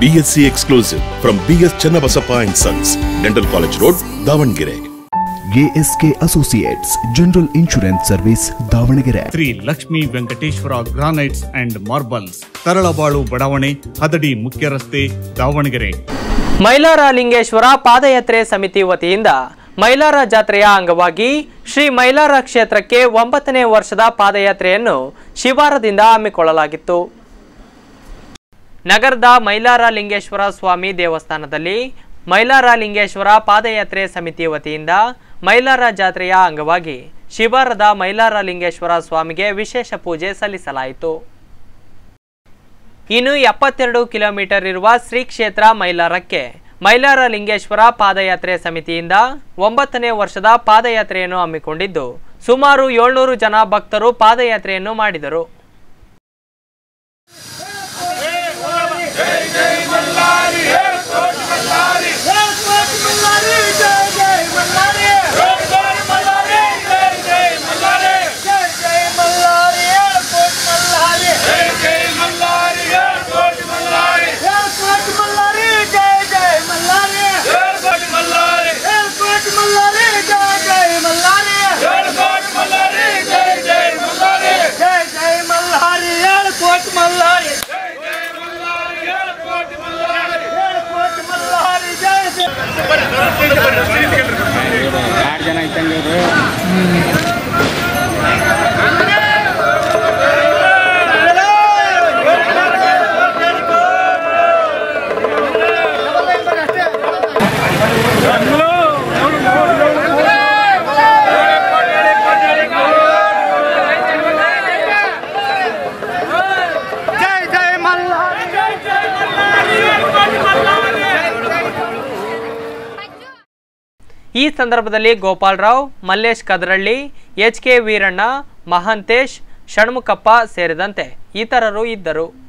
BSc exclusive from BS Channabasappa and Sons, Dental College Road, Davangere. ASK associates general insurance service Davangere Shri Lakshmi Venkateshwara granites and marbles Taralabalu ಬಡಾವಣೆ ಹದಡಿ ಮುಖ್ಯ ರಸ್ತೆ ದಾವಣಗೆರೆ ಮೈಲಾರ ಲಿಂಗೇಶ್ವರ ಪಾದಯಾತ್ರೆ ಸಮಿತಿ ವತಿಯಿಂದ ಮೈಲಾರ ಜಾತ್ರೆಯ ಅಂಗವಾಗಿ ಶ್ರೀ ಮೈಲಾರ ಕ್ಷೇತ್ರಕ್ಕೆ ಒಂಬತ್ತನೇ ವರ್ಷದ ಪಾದಯಾತ್ರೆಯನ್ನು ಶಿವಾರದಿಂದ ಹಮ್ಮಿಕೊಳ್ಳಲಾಗಿತ್ತು ನಗರದ ಮೈಲಾರ ಲಿಂಗೇಶ್ವರ ಸ್ವಾಮಿ ದೇವಸ್ಥಾನದಲ್ಲಿ ಮೈಲಾರ ಲಿಂಗೇಶ್ವರ ಪಾದಯಾತ್ರೆ ಸಮಿತಿ ವತಿಯಿಂದ ಮೈಲಾರ ಜಾತ್ರೆಯ ಅಂಗವಾಗಿ ಶಿವಾರದ ಮೈಲಾರ ಲಿಂಗೇಶ್ವರ ಸ್ವಾಮಿಗೆ ವಿಶೇಷ ಪೂಜೆ ಸಲ್ಲಿಸಲಾಯಿತು ಇನ್ನು ಎಪ್ಪತ್ತೆರಡು ಕಿಲೋಮೀಟರ್ ಇರುವ ಶ್ರೀ ಕ್ಷೇತ್ರ ಮೈಲಾರಕ್ಕೆ ಮೈಲಾರ ಲಿಂಗೇಶ್ವರ ಪಾದಯಾತ್ರೆ ಸಮಿತಿಯಿಂದ ಒಂಬತ್ತನೇ ವರ್ಷದ ಪಾದಯಾತ್ರೆಯನ್ನು ಹಮ್ಮಿಕೊಂಡಿದ್ದು ಸುಮಾರು ಏಳ್ನೂರು ಜನ ಭಕ್ತರು ಪಾದಯಾತ್ರೆಯನ್ನು ಮಾಡಿದರು ಈ ಸಂದರ್ಭದಲ್ಲಿ ಗೋಪಾಲರಾವ್ ಮಲ್ಲೇಶ್ ಕದರಳ್ಳಿ ಎಚ್ ಕೆ ವೀರಣ್ಣ ಮಹಾಂತೇಶ್ ಷಣ್ಮುಖಪ್ಪ ಸೇರಿದಂತೆ ಇತರರು ಇದ್ದರು